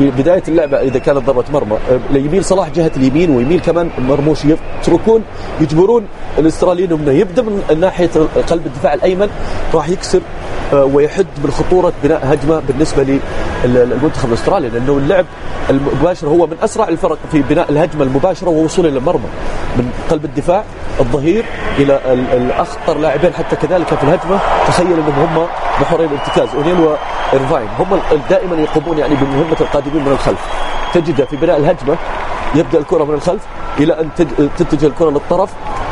في بدايه اللعبه اذا كانت ضربه مرمى يميل صلاح جهه اليمين ويميل كمان مرموش يتركون يجبرون الاستراليين انه يبدا من ناحيه قلب الدفاع الايمن راح يكسر آه، ويحد من خطوره بناء هجمه بالنسبه للمنتخب الاسترالي لانه اللعب المباشر هو من اسرع الفرق في بناء الهجمه المباشره ووصول الى المرمى من قلب الدفاع الظهير الى الاخطر لاعبين حتى كذلك في الهجمه تخيل انهم هم محوري الارتكاز اونيل وايرفاين هم دائما يقومون يعني بمهمه القادمين من الخلف تجد في بناء الهجمه يبدا الكره من الخلف الى ان تتجه الكره للطرف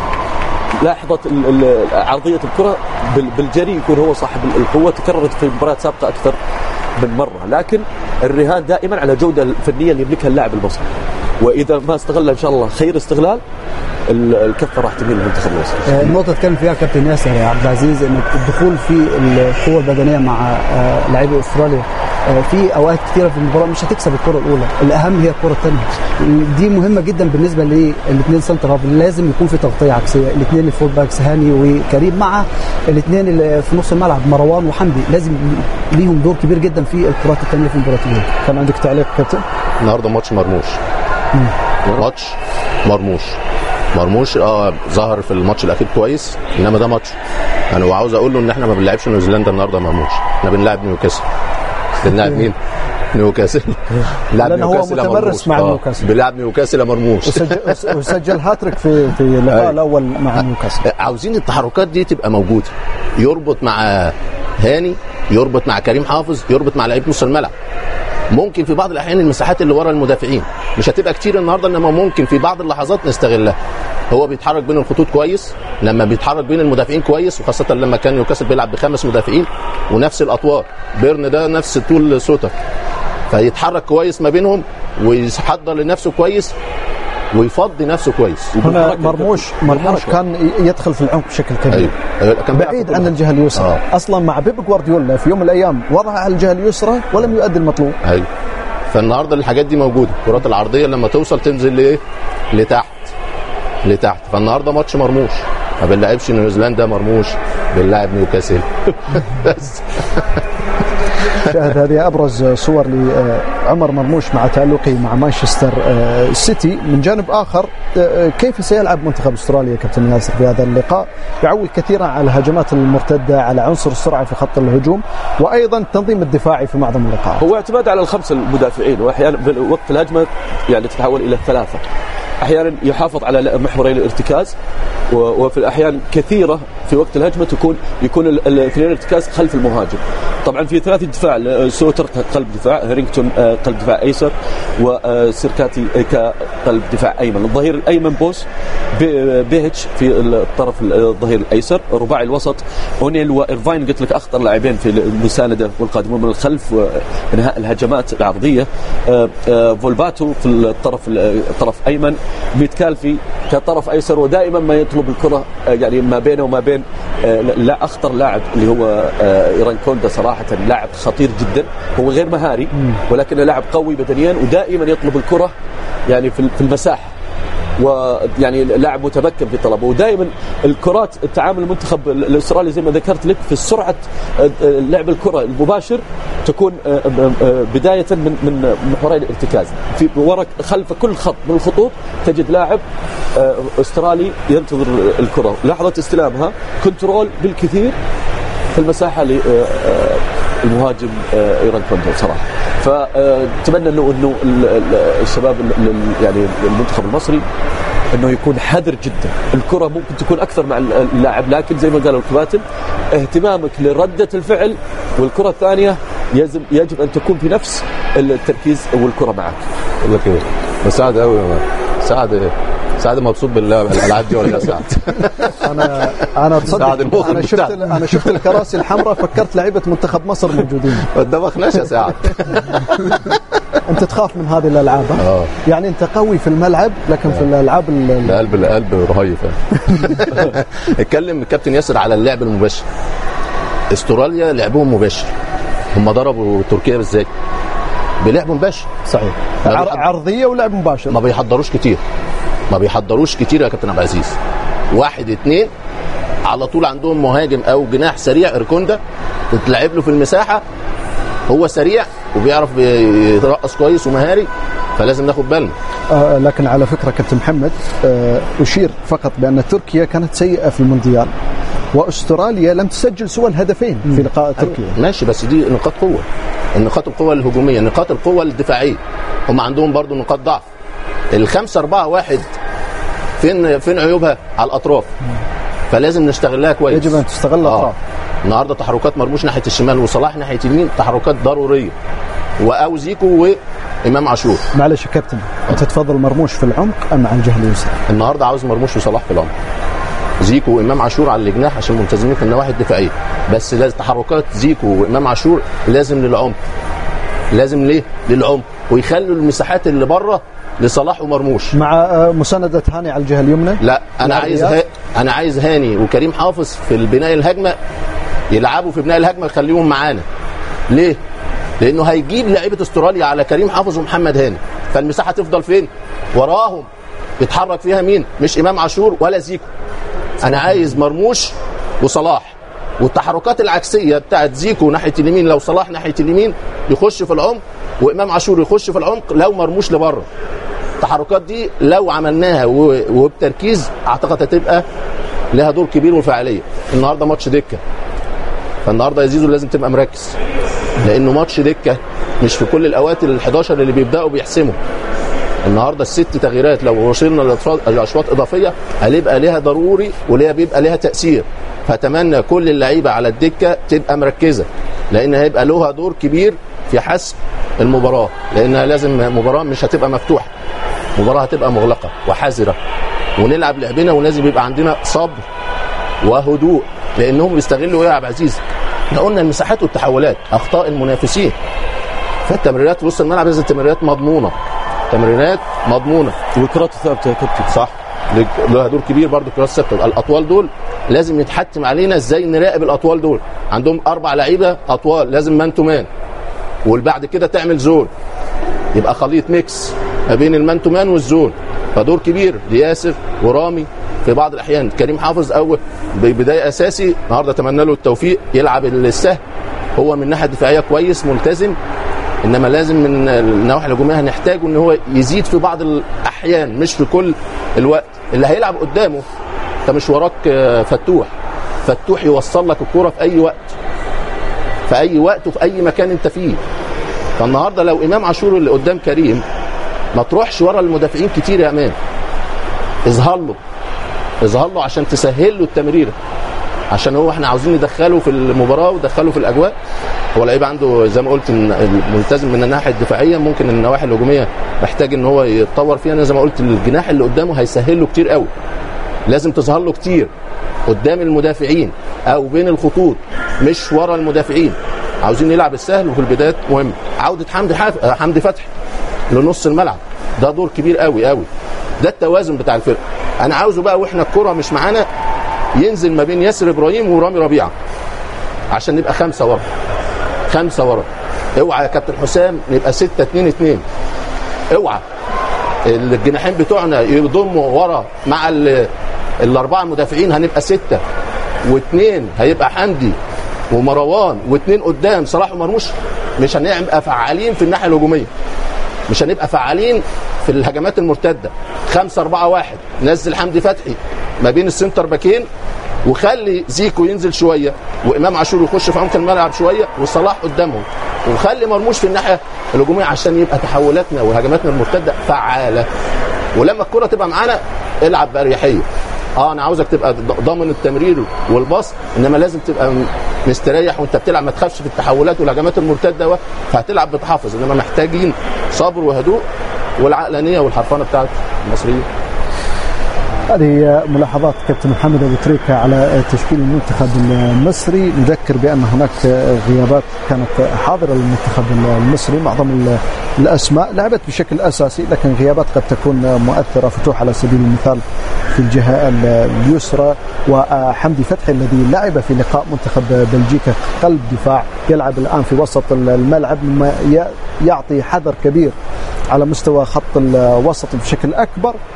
لاحظت عرضيه الكره بالجري يكون هو صاحب القوه تكررت في مباريات سابقه اكثر من مره لكن الرهان دائما على الجوده الفنيه اللي يملكها اللاعب المصري واذا ما استغلها ان شاء الله خير استغلال الكفه راح تميل للمنتخب المصري. آه، النقطه تكلم فيها كابتن ياسر يا عبد العزيز ان الدخول في القوه البدنيه مع آه، لاعبي استراليا آه، في اوقات كثيره في المباراه مش هتكسب الكره الاولى الاهم هي الكره الثانيه دي مهمه جدا بالنسبه للاثنين سنتر هاف لازم يكون في تغطيه عكسيه الاثنين الفول باكس هاني وكريم مع الاثنين اللي في نص الملعب مروان وحمدي لازم ليهم دور كبير جدا في الكرات الثانيه في المباراه اليوم كان عندك تعليق كابتن النهارده ماتش مرموش ماتش مرموش مرموش اه ظهر في الماتش الاخير كويس انما ده ماتش انا يعني وعاوز اقول له ان احنا ما بنلعبش نيوزيلندا النهارده مرموش احنا بنلعب نيوكاسل بنلعب مين؟ نيوكاسل بيلعب هو متمرس مع آه. نيوكاسل بيلعب نيوكاسل مرموش وسجل, وسجل هاتريك في في اللقاء الاول مع نيوكاسل عاوزين التحركات دي تبقى موجوده يربط مع هاني يربط مع كريم حافظ يربط مع لعيب نص الملعب ممكن في بعض الاحيان المساحات اللي ورا المدافعين مش هتبقى كتير النهارده انما ممكن في بعض اللحظات نستغلها هو بيتحرك بين الخطوط كويس لما بيتحرك بين المدافعين كويس وخاصه لما كان نيوكاسل بيلعب بخمس مدافعين ونفس الاطوار بيرن ده نفس طول سوتر فيتحرك كويس ما بينهم ويحضر لنفسه كويس ويفضي نفسه كويس هنا مرموش مرموش كان يدخل في العمق بشكل كبير أيوه. أيوه. كان بعيد عن الجهه اليسرى آه. اصلا مع بيب جوارديولا في يوم من الايام وضع على الجهه اليسرى ولم يؤدي المطلوب ايوه فالنهارده الحاجات دي موجوده الكرات العرضيه لما توصل تنزل لايه لتحت لتحت فالنهارده ماتش مرموش ما بنلعبش نيوزيلندا مرموش بنلعب نيوكاسل بس شاهد هذه ابرز صور لعمر مرموش مع تالقه مع مانشستر آه، سيتي من جانب اخر آه، كيف سيلعب منتخب استراليا كابتن ياسر في هذا اللقاء يعول كثيرا على الهجمات المرتده على عنصر السرعه في خط الهجوم وايضا التنظيم الدفاعي في معظم اللقاءات هو اعتماد على الخمسه المدافعين واحيانا وقت الهجمه يعني تتحول الى ثلاثه احيانا يحافظ على محوري الارتكاز وفي الاحيان كثيره في وقت الهجمه تكون يكون الاثنين الارتكاز خلف المهاجم طبعا في ثلاث دفاع سوتر كقلب دفاع هيرينغتون آه، قلب دفاع ايسر وسيركاتي كقلب دفاع ايمن الظهير الايمن بوس بيهتش في الطرف الظهير الايسر رباعي الوسط اونيل وايرفاين قلت لك اخطر لاعبين في المسانده والقادمون من الخلف وانهاء الهجمات العرضيه آه، آه، فولباتو في الطرف الطرف ايمن ميتكالفي كطرف ايسر ودائما ما يطلب الكره يعني ما بينه وما بين لا اخطر لاعب اللي هو ايران كوندا صراحه لاعب خطير جدا هو غير مهاري ولكنه لاعب قوي بدنيا ودائما يطلب الكره يعني في المساحه ويعني لاعب متمكن في طلبه ودائما الكرات التعامل المنتخب الاسترالي زي ما ذكرت لك في سرعه لعب الكره المباشر تكون آه، آه، آه، بدايه من من محوري الارتكاز في ورا خلف كل خط من الخطوط تجد لاعب استرالي ينتظر الكره لحظه استلامها كنترول بالكثير في المساحه للمهاجم ايران كوندو صراحه فاتمنى انه انه الشباب يعني المنتخب المصري انه يكون حذر جدا الكره ممكن تكون اكثر مع اللاعب لكن زي ما قالوا الكباتن اهتمامك لرده الفعل والكره الثانيه يجب يجب ان تكون في نفس التركيز والكره معك. اقول لك ايه؟ سعد قوي سعد سعد مبسوط بالالعاب دي ولا لا سعد؟ انا انا تصدق انا شفت انا شفت الكراسي الحمراء فكرت لعيبه منتخب مصر موجودين ما تدبخناش يا سعد انت تخاف من هذه الالعاب اه يعني انت قوي في الملعب لكن في الالعاب القلب القلب رهيف اتكلم الكابتن ياسر على اللعب المباشر استراليا لعبهم مباشر هم ضربوا تركيا بالذات بلعب مباشر صحيح عرضيه ولعب مباشر ما بيحضروش كتير ما بيحضروش كتير يا كابتن عبد العزيز واحد اتنين على طول عندهم مهاجم او جناح سريع اركوندا تتلعب له في المساحه هو سريع وبيعرف يرقص كويس ومهاري فلازم ناخد بالنا آه لكن على فكره كابتن محمد آه اشير فقط بان تركيا كانت سيئه في المونديال واستراليا لم تسجل سوى الهدفين في لقاء تركيا ماشي بس دي نقاط قوه النقاط القوه الهجوميه نقاط القوه الدفاعيه هم عندهم برضو نقاط ضعف الخمسة أربعة واحد فين فين عيوبها على الأطراف فلازم نستغلها كويس يجب ان تستغل الاطراف النهارده تحركات مرموش ناحيه الشمال وصلاح ناحيه اليمين تحركات ضروريه واو زيكو وامام عاشور معلش يا كابتن انت تفضل مرموش في العمق ام على الجهه اليسرى؟ النهارده عاوز مرموش وصلاح في العمق زيكو وامام عاشور على الجناح عشان ملتزمين في النواحي الدفاعيه بس لازم تحركات زيكو وامام عاشور لازم للعمق لازم ليه للعمق ويخلوا المساحات اللي بره لصلاح ومرموش مع آه، مسانده هاني على الجهه اليمنى لا انا لاعب عايز رياض. ها... انا عايز هاني وكريم حافظ في البناء الهجمه يلعبوا في بناء الهجمه يخليهم معانا ليه لانه هيجيب لعيبه استراليا على كريم حافظ ومحمد هاني فالمساحه تفضل فين وراهم يتحرك فيها مين مش امام عاشور ولا زيكو انا عايز مرموش وصلاح والتحركات العكسيه بتاعت زيكو ناحيه اليمين لو صلاح ناحيه اليمين يخش في العمق وامام عاشور يخش في العمق لو مرموش لبره التحركات دي لو عملناها و- وبتركيز اعتقد هتبقى لها دور كبير وفاعليه النهارده ماتش دكه فالنهارده يا زيزو لازم تبقى مركز لانه ماتش دكه مش في كل الاوقات ال 11 اللي بيبداوا بيحسموا النهارده الست تغييرات لو وصلنا لأطفال- لاشواط اضافيه هيبقى ليها ضروري وليها بيبقى ليها تاثير فاتمنى كل اللعيبه على الدكه تبقى مركزه لان هيبقى لها دور كبير في حسم المباراه لانها لازم مباراه مش هتبقى مفتوحه مباراه هتبقى مغلقه وحذره ونلعب لعبنا ولازم يبقى عندنا صبر وهدوء لانهم بيستغلوا ايه يا عبد العزيز؟ احنا قلنا المساحات والتحولات اخطاء المنافسين فالتمريرات في وسط الملعب لازم تمريرات مضمونه تمريرات مضمونه والكرات الثابته يا كابتن صح لها دور كبير برضو كراس ثابته الاطوال دول لازم يتحتم علينا ازاي نراقب الاطوال دول عندهم اربع لعيبه اطوال لازم مان تو مان وبعد كده تعمل زون يبقى خليط ميكس ما بين المان تو مان والزون فدور كبير لياسر ورامي في بعض الاحيان كريم حافظ اول بدايه اساسي النهارده اتمنى له التوفيق يلعب السهل هو من الناحيه الدفاعيه كويس ملتزم انما لازم من النواحي الهجوميه هنحتاجه ان هو يزيد في بعض الاحيان مش في كل الوقت اللي هيلعب قدامه انت مش وراك آه، فتوح فتوح يوصل لك الكوره في اي وقت في اي وقت وفي اي مكان انت فيه فالنهارده لو امام عاشور اللي قدام كريم ما تروحش ورا المدافعين كتير يا امام اظهر له اظهر له عشان تسهل له التمريره عشان هو احنا عاوزين ندخله في المباراه وندخله في الاجواء هو لعيب عنده زي ما قلت إن ملتزم من الناحيه الدفاعيه ممكن النواحي الهجوميه محتاج ان هو يتطور فيها انا زي ما قلت الجناح اللي قدامه هيسهل له كتير قوي لازم تظهر له كتير قدام المدافعين او بين الخطوط مش ورا المدافعين عاوزين يلعب السهل وفي البدايات مهم عوده حمدي حاف... حمدي فتحي لنص الملعب ده دور كبير قوي قوي ده التوازن بتاع الفرقه انا عاوزه بقى واحنا الكره مش معانا ينزل ما بين ياسر ابراهيم ورامي ربيعه عشان نبقى خمسه ورا خمسه ورا اوعى يا كابتن حسام نبقى 6 2 2 اوعى الجناحين بتوعنا يضموا ورا مع ال- الاربعه مدافعين هنبقى سته واثنين هيبقى حمدي ومروان واثنين قدام صلاح ومرموش مش هنبقى فعالين في الناحيه الهجوميه مش هنبقى فعالين في الهجمات المرتده 5 4 1 نزل حمدي فتحي ما بين السنتر باكين وخلي زيكو ينزل شويه وامام عاشور يخش في عمق الملعب شويه وصلاح قدامهم وخلي مرموش في الناحيه الهجوميه عشان يبقى تحولاتنا وهجماتنا المرتده فعاله ولما الكره تبقى معانا العب باريحيه اه انا عاوزك تبقى ضامن التمرير والباص انما لازم تبقى م- مستريح وانت بتلعب ما تخافش في التحولات والهجمات المرتده و- فهتلعب بتحافظ انما محتاجين صبر وهدوء والعقلانيه والحرفنه بتاعت المصريين هذه ملاحظات كابتن محمد ابو تريكه على تشكيل المنتخب المصري نذكر بان هناك غيابات كانت حاضره للمنتخب المصري معظم ال- الاسماء لعبت بشكل اساسي لكن غيابات قد تكون مؤثره فتوح على سبيل المثال في الجهه ال- اليسرى وحمدي فتحي الذي لعب في لقاء منتخب بلجيكا قلب دفاع يلعب الان في وسط الملعب مما ي- يعطي حذر كبير على مستوى خط الوسط بشكل اكبر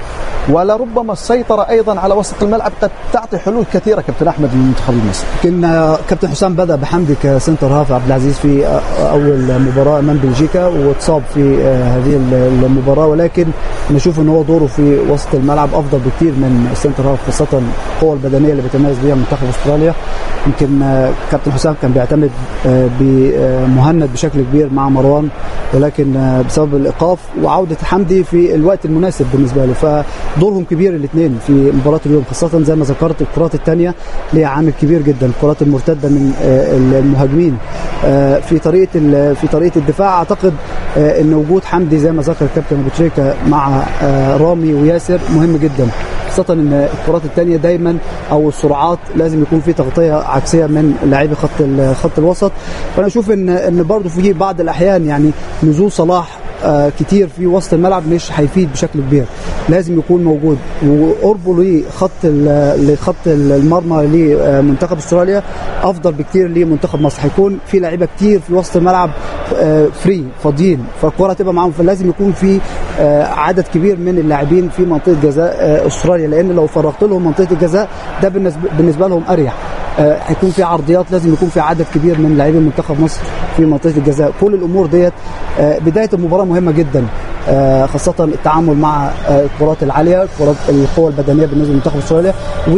ولربما السيطره ايضا على وسط الملعب قد تعطي حلول كثيره كابتن احمد للمنتخب المصري يمكن آه، كابتن حسام بدا بحمدي كسنتر هاف عبد العزيز في آه، اول مباراه امام بلجيكا واتصاب في آه، هذه المباراه ولكن نشوف ان هو دوره في وسط الملعب افضل بكثير من السنتر هاف خاصه القوه البدنيه اللي بيتميز بها منتخب استراليا يمكن آه، كابتن حسام كان بيعتمد آه، بمهند بشكل كبير مع مروان ولكن آه، بسبب الايقاف وعوده حمدي في الوقت المناسب بالنسبه له فدورهم كبير الاثنين في مباراه اليوم خاصه زي ما ذكرت الكرات الثانيه ليها عامل كبير جدا الكرات المرتده من آه، المهاجمين آه، في طريقه ال- في طريقه الدفاع اعتقد آه، ان وجود حمدي زي ما ذكر كابتن ابو تريكه مع آه، رامي وياسر مهم جدا خاصه ان الكرات الثانيه دايما او السرعات لازم يكون في تغطيه عكسيه من لاعبي خط ال- خط الوسط فانا اشوف ان ان برضه في بعض الاحيان يعني نزول صلاح آه، كتير في وسط الملعب مش هيفيد بشكل كبير لازم يكون موجود وقربه لخط ال- لخط المرمى لمنتخب استراليا افضل بكتير لمنتخب مصر هيكون في لعيبه كتير في وسط الملعب آه، فري فاضيين فالكره هتبقى معاهم فلازم يكون في آه، عدد كبير من اللاعبين في منطقه جزاء آه، استراليا لان لو فرغت لهم منطقه الجزاء ده بالنسبه بالنسبه لهم اريح آه، هيكون في عرضيات لازم يكون في عدد كبير من لاعبي منتخب مصر في منطقه الجزاء كل الامور ديت آه، بدايه المباراه مهمه جدا آه، خاصه التعامل مع آه، الكرات العاليه كرات القوه البدنيه بالنسبه لمنتخب استراليا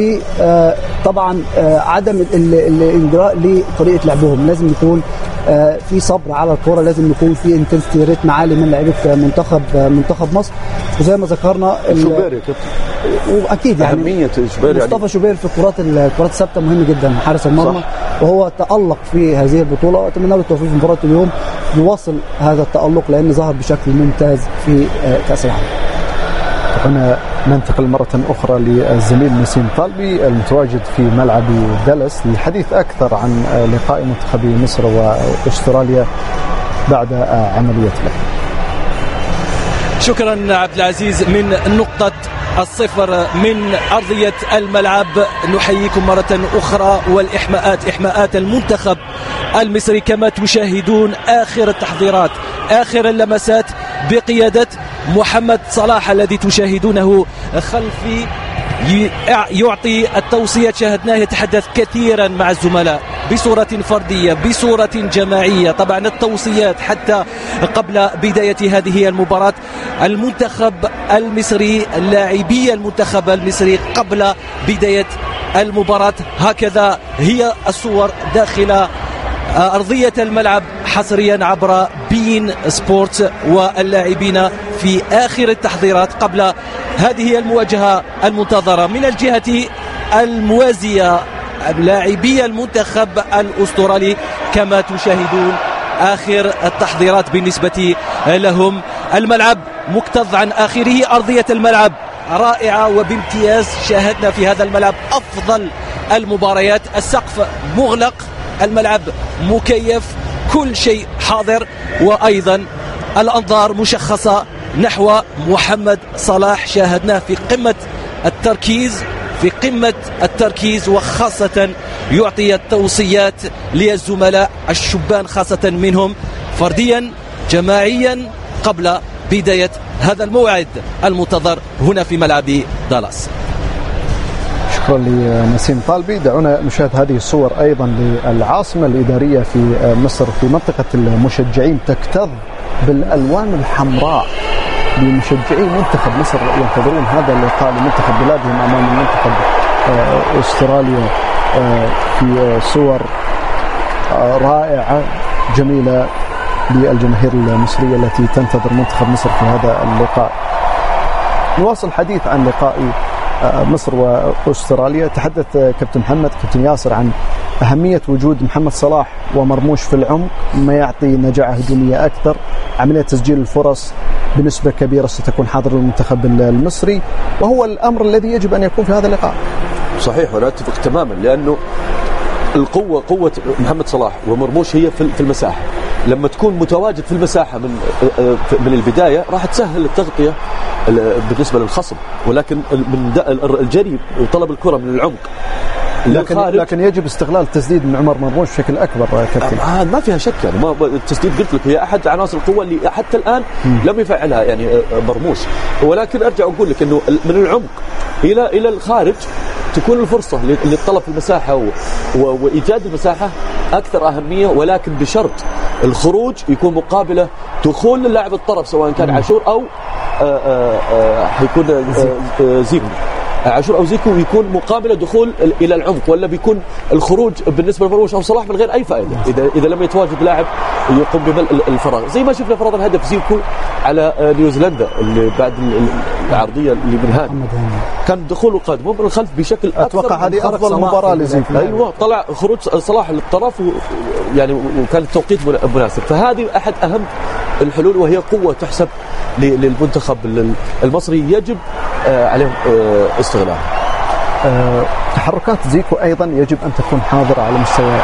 وطبعا عدم ال- ال- الانجراء لطريقه لعبهم لازم يكون آه، في صبر على الكره لازم يكون في انتنستي ريتم عالي من لعيبه منتخب منتخب مصر وزي ما ذكرنا ال- شوبير يا كابتن واكيد يعني اهميه شوبير يعني مصطفى شوبير في الكرات الكرات الثابته مهم جدا حارس المرمى وهو تالق في هذه البطوله واتمنى له التوفيق في مباراه اليوم يواصل هذا التالق لان ظهر بشكل ممتاز في آه، كاس العالم هنا ننتقل مرة أخرى للزميل نسيم طالبي المتواجد في ملعب دالاس للحديث أكثر عن لقاء منتخبي مصر وأستراليا بعد عملية الأهلي شكرا عبد العزيز من نقطة الصفر من أرضية الملعب نحييكم مرة أخرى والإحماءات إحماءات المنتخب المصري كما تشاهدون آخر التحضيرات آخر اللمسات بقيادة محمد صلاح الذي تشاهدونه خلفي ي- يعطي التوصية شاهدناه يتحدث كثيرا مع الزملاء بصورة فردية بصورة جماعية طبعا التوصيات حتى قبل بداية هذه المباراة المنتخب المصري اللاعبي المنتخب المصري قبل بداية المباراة هكذا هي الصور داخل أرضية الملعب حصريا عبر بين سبورت واللاعبين في آخر التحضيرات قبل هذه المواجهة المنتظرة من الجهة الموازية لاعبي المنتخب الأسترالي كما تشاهدون آخر التحضيرات بالنسبة لهم الملعب مكتظ عن آخره أرضية الملعب رائعة وبامتياز شاهدنا في هذا الملعب أفضل المباريات السقف مغلق الملعب مكيف كل شيء حاضر وأيضا الأنظار مشخصة نحو محمد صلاح شاهدناه في قمة التركيز في قمة التركيز وخاصة يعطي التوصيات للزملاء الشبان خاصة منهم فرديا جماعيا قبل بداية هذا الموعد المنتظر هنا في ملعب دالاس شكرا لنسيم طالبي دعونا نشاهد هذه الصور ايضا للعاصمه الاداريه في مصر في منطقه المشجعين تكتظ بالالوان الحمراء بمشجعي منتخب مصر ينتظرون هذا اللقاء لمنتخب بلادهم امام المنتخب آه، استراليا آه، في صور آه، رائعه جميله للجماهير المصريه التي تنتظر منتخب مصر في هذا اللقاء. نواصل الحديث عن لقاء مصر واستراليا تحدث كابتن محمد كابتن ياسر عن اهميه وجود محمد صلاح ومرموش في العمق ما يعطي نجاعه هجوميه اكثر عمليه تسجيل الفرص بنسبه كبيره ستكون حاضره المنتخب المصري وهو الامر الذي يجب ان يكون في هذا اللقاء صحيح وانا اتفق تماما لانه القوة قوة محمد صلاح ومرموش هي في المساحة لما تكون متواجد في المساحة من من البداية راح تسهل التغطية بالنسبة للخصم ولكن من الجري وطلب الكرة من العمق لكن للخارج لكن يجب استغلال التسديد من عمر مرموش بشكل اكبر آه، كابتن آه ما فيها شك يعني ما التسديد قلت لك هي احد عناصر القوه اللي حتى الان لم يفعلها يعني آه، مرموش ولكن ارجع اقول لك انه من العمق الى الى الخارج تكون الفرصه ل- للطلب في المساحه و... و... وايجاد المساحه اكثر اهميه ولكن بشرط الخروج يكون مقابله دخول اللاعب الطرف سواء كان عاشور او آه، آه، آه، حيكون آه، آه، زيكو عاشور او زيكو يكون مقابله دخول ال- الى العمق ولا بيكون الخروج بالنسبه لمروش او صلاح من غير اي فائده اذا اذا لم يتواجد لاعب يقوم بملء ال- الفراغ زي ما شفنا فرضا هدف زيكو على آه، نيوزيلندا اللي بعد ال- ال- العرضيه اللي من هاني محمد هاني كان دخول وقادم من الخلف بشكل أكثر اتوقع من هذه خرج افضل صلاح. مباراه لزيكو ايوه طلع خروج صلاح للطرف و يعني وكان التوقيت من- مناسب فهذه احد اهم الحلول وهي قوه تحسب ل- للمنتخب ال- المصري يجب آه، عليه آه، استغلالها آه، تحركات زيكو ايضا يجب ان تكون حاضره على مستوى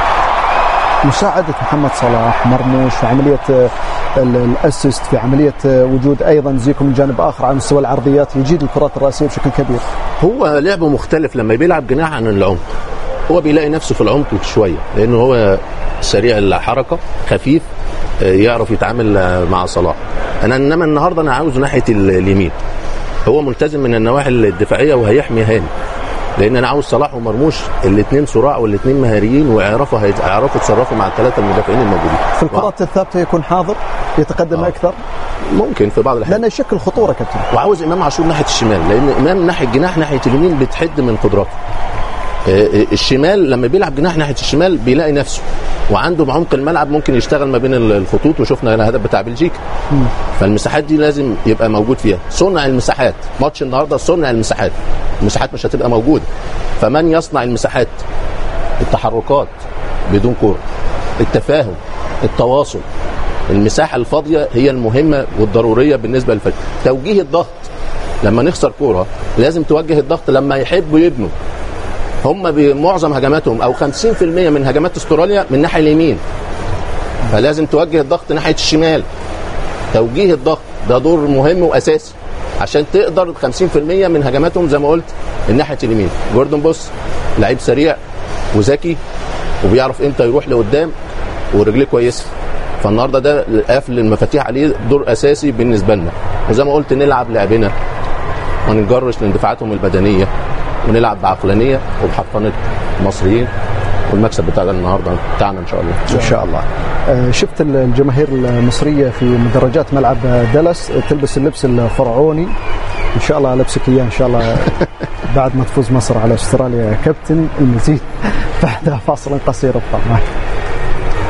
مساعده محمد صلاح مرموش في عمليه آه، ال- الاسيست في عمليه آه، وجود ايضا زيكو من جانب اخر على مستوى العرضيات يجيد الكرات الراسيه بشكل كبير هو لعبه مختلف لما بيلعب جناح عن العمق هو بيلاقي نفسه في العمق شويه لانه هو سريع الحركه خفيف آه، يعرف يتعامل آه، مع صلاح انا انما النهارده انا عاوزه ناحيه ال- اليمين هو ملتزم من النواحي الدفاعيه وهيحمي هاني لان انا عاوز صلاح ومرموش الاثنين صراع والاثنين مهاريين ويعرفوا هيعرفوا يتصرفوا مع الثلاثه المدافعين الموجودين في الكرات الثابته يكون حاضر يتقدم آه. اكثر ممكن في بعض الاحيان لانه يشكل خطوره كابتن وعاوز امام عاشور ناحيه الشمال لان امام ناحيه جناح ناحيه اليمين بتحد من قدراته آه، آه، الشمال لما بيلعب جناح ناحيه الشمال بيلاقي نفسه وعنده بعمق الملعب ممكن يشتغل ما بين ال- الخطوط وشفنا الهدف بتاع بلجيكا فالمساحات دي لازم يبقى موجود فيها صنع المساحات ماتش النهارده صنع المساحات المساحات مش هتبقى موجوده فمن يصنع المساحات التحركات بدون كوره التفاهم التواصل المساحه الفاضيه هي المهمه والضروريه بالنسبه للفريق توجيه الضغط لما نخسر كوره لازم توجه الضغط لما يحبوا يبنوا هم بمعظم هجماتهم او 50% من هجمات استراليا من الناحيه اليمين فلازم توجه الضغط ناحيه الشمال توجيه الضغط ده دور مهم واساسي عشان تقدر 50% من هجماتهم زي ما قلت الناحيه اليمين جوردن بوس لعيب سريع وذكي وبيعرف امتى يروح لقدام ورجليه كويسه فالنهارده ده قفل المفاتيح عليه دور اساسي بالنسبه لنا وزي ما قلت نلعب لعبنا ما نتجرش لاندفاعاتهم البدنيه ونلعب بعقلانيه وبحرفنه المصريين والمكسب بتاعنا النهارده بتاعنا ان شاء الله ان شاء الله آه، شفت الجماهير المصريه في مدرجات ملعب دالاس تلبس اللبس الفرعوني ان شاء الله لبسك اياه ان شاء الله بعد ما تفوز مصر على استراليا يا كابتن المزيد بعد فاصل قصير ابقى معك